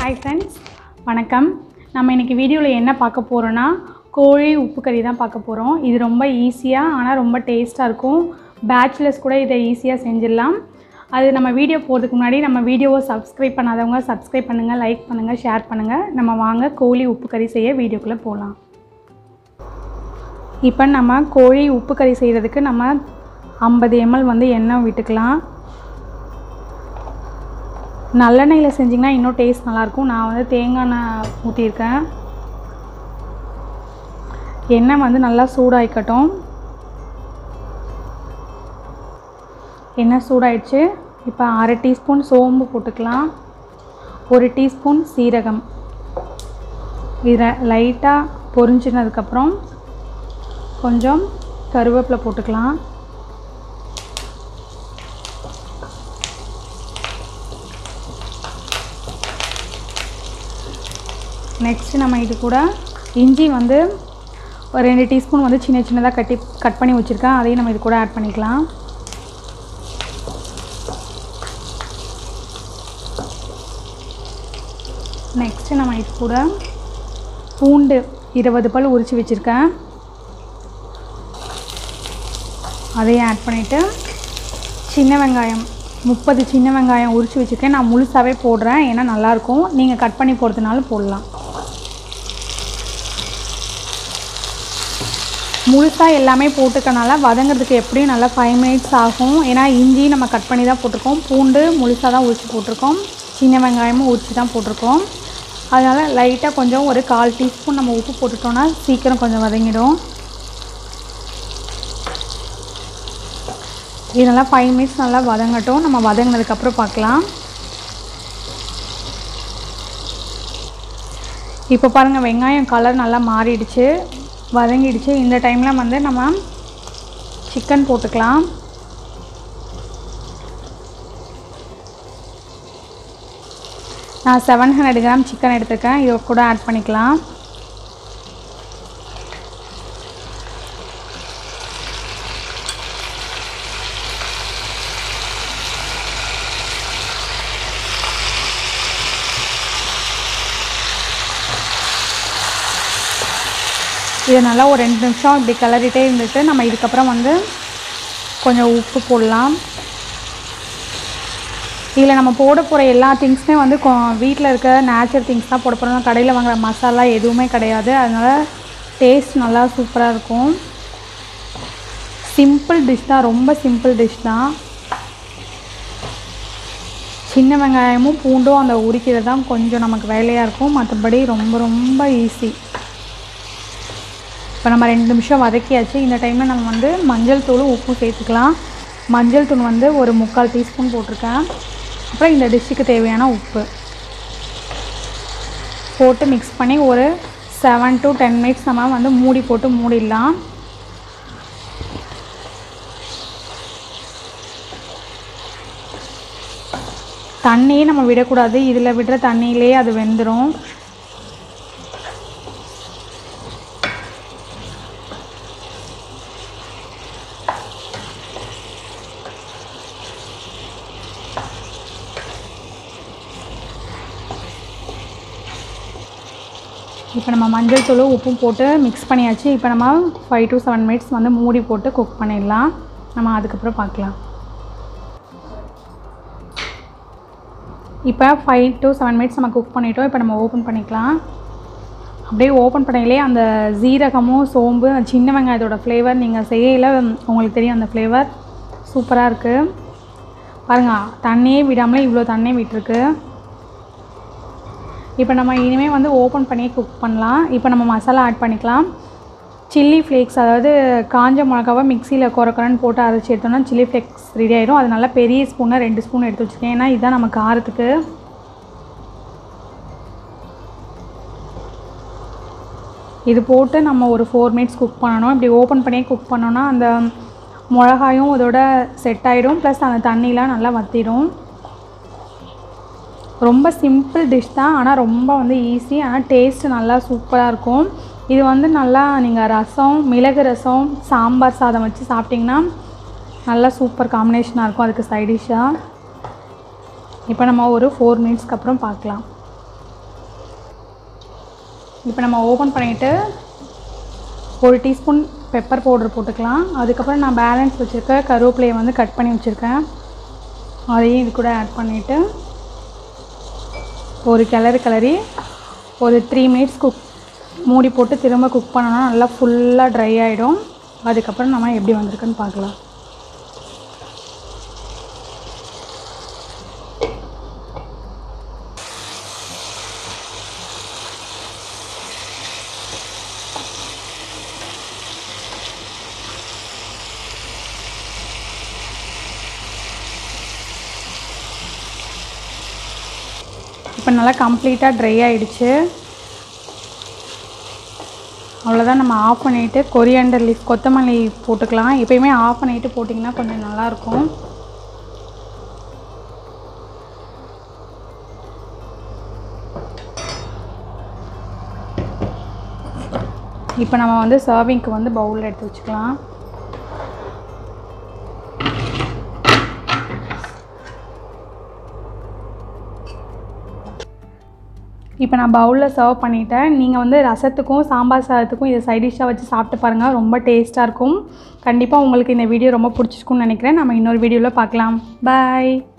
hi friends வணக்கம் நம்ம இன்றைக்கி வீடியோவில் என்ன பார்க்க போகிறோன்னா கோழி உப்பு கறி தான் பார்க்க போகிறோம் இது ரொம்ப ஈஸியாக ஆனால் ரொம்ப டேஸ்ட்டாக இருக்கும் பேச்சுலர்ஸ் கூட இதை ஈஸியாக செஞ்சிடலாம் அது நம்ம வீடியோ போகிறதுக்கு முன்னாடி நம்ம வீடியோவை சப்ஸ்கிரைப் பண்ணாதவங்க சப்ஸ்கிரைப் பண்ணுங்கள் லைக் பண்ணுங்கள் ஷேர் பண்ணுங்கள் நம்ம வாங்க கோழி உப்பு கறி செய்ய வீடியோக்குள்ளே போகலாம் இப்போ நம்ம கோழி உப்பு கறி செய்கிறதுக்கு நம்ம ஐம்பது எம்எல் வந்து எண்ணெய் விட்டுக்கலாம் நல்லெண்ணெயில் செஞ்சிங்கன்னா இன்னும் டேஸ்ட் நல்லாயிருக்கும் நான் வந்து தேங்காய் எண்ணெய் ஊற்றியிருக்கேன் எண்ணெய் வந்து நல்லா சூடாயிக்கட்டும் எண்ணெய் சூடாயிடுச்சு இப்போ அரை டீஸ்பூன் சோம்பு போட்டுக்கலாம் ஒரு டீஸ்பூன் சீரகம் இதை லைட்டாக பொரிஞ்சினதுக்கப்புறம் கொஞ்சம் கருவேப்பிலை போட்டுக்கலாம் நெக்ஸ்ட் நம்ம இது கூட இஞ்சி வந்து ஒரு ரெண்டு டீஸ்பூன் வந்து சின்ன சின்னதாக கட்டி கட் பண்ணி வச்சுருக்கேன் அதையும் நம்ம இது கூட ஆட் பண்ணிக்கலாம் நெக்ஸ்ட்டு நம்ம இது கூட பூண்டு இருபது பல் உரித்து வச்சுருக்கேன் அதையும் ஆட் பண்ணிவிட்டு சின்ன வெங்காயம் முப்பது சின்ன வெங்காயம் உரித்து வச்சுருக்கேன் நான் முழுசாகவே போடுறேன் ஏன்னா நல்லாயிருக்கும் நீங்கள் கட் பண்ணி போடுறதுனாலும் போடலாம் முழுசாக எல்லாமே போட்டுக்கனால வதங்கிறதுக்கு எப்படியும் நல்லா ஃபைவ் மினிட்ஸ் ஆகும் ஏன்னா இஞ்சி நம்ம கட் பண்ணி தான் போட்டிருக்கோம் பூண்டு முழுசாக தான் உரித்து போட்டிருக்கோம் சின்ன வெங்காயமும் உரித்து தான் போட்டிருக்கோம் அதனால் லைட்டாக கொஞ்சம் ஒரு கால் டீஸ்பூன் நம்ம உப்பு போட்டுட்டோன்னா சீக்கிரம் கொஞ்சம் வதங்கிடும் இது நல்லா ஃபைவ் மினிட்ஸ் நல்லா வதங்கட்டும் நம்ம வதங்கினதுக்கப்புறம் பார்க்கலாம் இப்போ பாருங்கள் வெங்காயம் கலர் நல்லா மாறிடுச்சு வதங்கிடுச்சு இந்த டைமில் வந்து நம்ம சிக்கன் போட்டுக்கலாம் நான் செவன் ஹண்ட்ரட் கிராம் சிக்கன் எடுத்துருக்கேன் இதை கூட ஆட் பண்ணிக்கலாம் இதை நல்லா ஒரு ரெண்டு நிமிஷம் இப்படி கிளறிட்டே இருந்துட்டு நம்ம இதுக்கப்புறம் வந்து கொஞ்சம் உப்பு போடலாம் இதில் நம்ம போட போகிற எல்லா திங்ஸுமே வந்து வீட்டில் இருக்க நேச்சுரல் திங்ஸ் தான் போட போகிறோம் கடையில் வாங்குற மசாலா எதுவுமே கிடையாது அதனால் டேஸ்ட் நல்லா சூப்பராக இருக்கும் சிம்பிள் டிஷ் தான் ரொம்ப சிம்பிள் டிஷ் தான் சின்ன வெங்காயமும் பூண்டும் அந்த உரிக்கிறது தான் கொஞ்சம் நமக்கு வேலையாக இருக்கும் மற்றபடி ரொம்ப ரொம்ப ஈஸி இப்போ நம்ம ரெண்டு நிமிஷம் வதக்கியாச்சு இந்த டைமில் நம்ம வந்து மஞ்சள் தூளும் உப்பும் சேர்த்துக்கலாம் மஞ்சள் தூள் வந்து ஒரு முக்கால் டீஸ்பூன் போட்டிருக்கேன் அப்புறம் இந்த டிஷ்ஷுக்கு தேவையான உப்பு போட்டு மிக்ஸ் பண்ணி ஒரு செவன் டு டென் மினிட்ஸ் நம்ம வந்து மூடி போட்டு மூடிடலாம் தண்ணியே நம்ம விடக்கூடாது இதில் விடுற தண்ணியிலே அது வெந்துடும் இப்போ நம்ம மஞ்சள் தூள் உப்பும் போட்டு மிக்ஸ் பண்ணியாச்சு இப்போ நம்ம ஃபைவ் டு செவன் மினிட்ஸ் வந்து மூடி போட்டு குக் பண்ணிடலாம் நம்ம அதுக்கப்புறம் பார்க்கலாம் இப்போ ஃபைவ் டு செவன் மினிட்ஸ் நம்ம குக் பண்ணிட்டோம் இப்போ நம்ம ஓப்பன் பண்ணிக்கலாம் அப்படியே ஓப்பன் பண்ணையிலே அந்த ஜீரகமும் சோம்பு அந்த சின்ன வெங்காயத்தோட ஃப்ளேவர் நீங்கள் செய்யல உங்களுக்கு தெரியும் அந்த ஃப்ளேவர் சூப்பராக இருக்குது பாருங்கள் தண்ணியே விடாமலே இவ்வளோ தண்ணி விட்டுருக்கு இப்போ நம்ம இனிமேல் வந்து ஓப்பன் பண்ணி குக் பண்ணலாம் இப்போ நம்ம மசாலா ஆட் பண்ணிக்கலாம் சில்லி ஃப்ளேக்ஸ் அதாவது காஞ்ச மிளகாவை மிக்சியில் குறக்குறன்னு போட்டு அரைச்சி எடுத்தோம்னா சில்லி ஃப்ளேக்ஸ் ரெடி ஆயிடும் அது நல்லா பெரிய ஸ்பூனாக ரெண்டு ஸ்பூன் எடுத்து வச்சுக்கேன் ஏன்னா இதுதான் நம்ம காரத்துக்கு இது போட்டு நம்ம ஒரு ஃபோர் மினிட்ஸ் குக் பண்ணணும் இப்படி ஓப்பன் பண்ணியே குக் பண்ணோன்னா அந்த மிளகாயும் இதோட செட் ஆகிடும் ப்ளஸ் அந்த தண்ணிலாம் நல்லா வற்றிடும் ரொம்ப சிம்பிள் டிஷ் தான் ஆனால் ரொம்ப வந்து ஈஸி ஆனால் டேஸ்ட்டு நல்லா சூப்பராக இருக்கும் இது வந்து நல்லா நீங்கள் ரசம் மிளகு ரசம் சாம்பார் சாதம் வச்சு சாப்பிட்டிங்கன்னா நல்லா சூப்பர் காம்பினேஷனாக இருக்கும் அதுக்கு சைடிஷ்ஷாக இப்போ நம்ம ஒரு ஃபோர் மினிட்ஸ்க்கு அப்புறம் பார்க்கலாம் இப்போ நம்ம ஓப்பன் பண்ணிவிட்டு ஒரு டீஸ்பூன் பெப்பர் பவுடர் போட்டுக்கலாம் அதுக்கப்புறம் நான் பேலன்ஸ் வச்சுருக்க கருவேப்பிலையை வந்து கட் பண்ணி வச்சுருக்கேன் அதையும் இது கூட ஆட் பண்ணிவிட்டு ஒரு கிளறு கிளறி ஒரு த்ரீ மினிட்ஸ் குக் மூடி போட்டு திரும்ப குக் பண்ணோன்னா நல்லா ஃபுல்லாக ட்ரை ஆகிடும் அதுக்கப்புறம் நம்ம எப்படி வந்திருக்குன்னு பார்க்கலாம் இப்போ நல்லா கம்ப்ளீட்டாக ட்ரை ஆகிடுச்சு அவ்வளோதான் நம்ம ஆஃப் பண்ணிவிட்டு கொரியாண்டர் லீஃப் கொத்தமல்லி போட்டுக்கலாம் எப்பயுமே ஆஃப் பண்ணிவிட்டு போட்டிங்கன்னா கொஞ்சம் நல்லாயிருக்கும் இப்போ நம்ம வந்து சர்விங்க்கு வந்து பவுலில் எடுத்து வச்சுக்கலாம் இப்போ நான் பவுலில் சர்வ் பண்ணிட்டேன் நீங்கள் வந்து ரசத்துக்கும் சாம்பார் சாதத்துக்கும் இதை சைட் டிஷ்ஷாக வச்சு சாப்பிட்டு பாருங்கள் ரொம்ப டேஸ்ட்டாக இருக்கும் கண்டிப்பாக உங்களுக்கு இந்த வீடியோ ரொம்ப பிடிச்சிருக்கும்னு நினைக்கிறேன் நம்ம இன்னொரு வீடியோவில் பார்க்கலாம் பாய்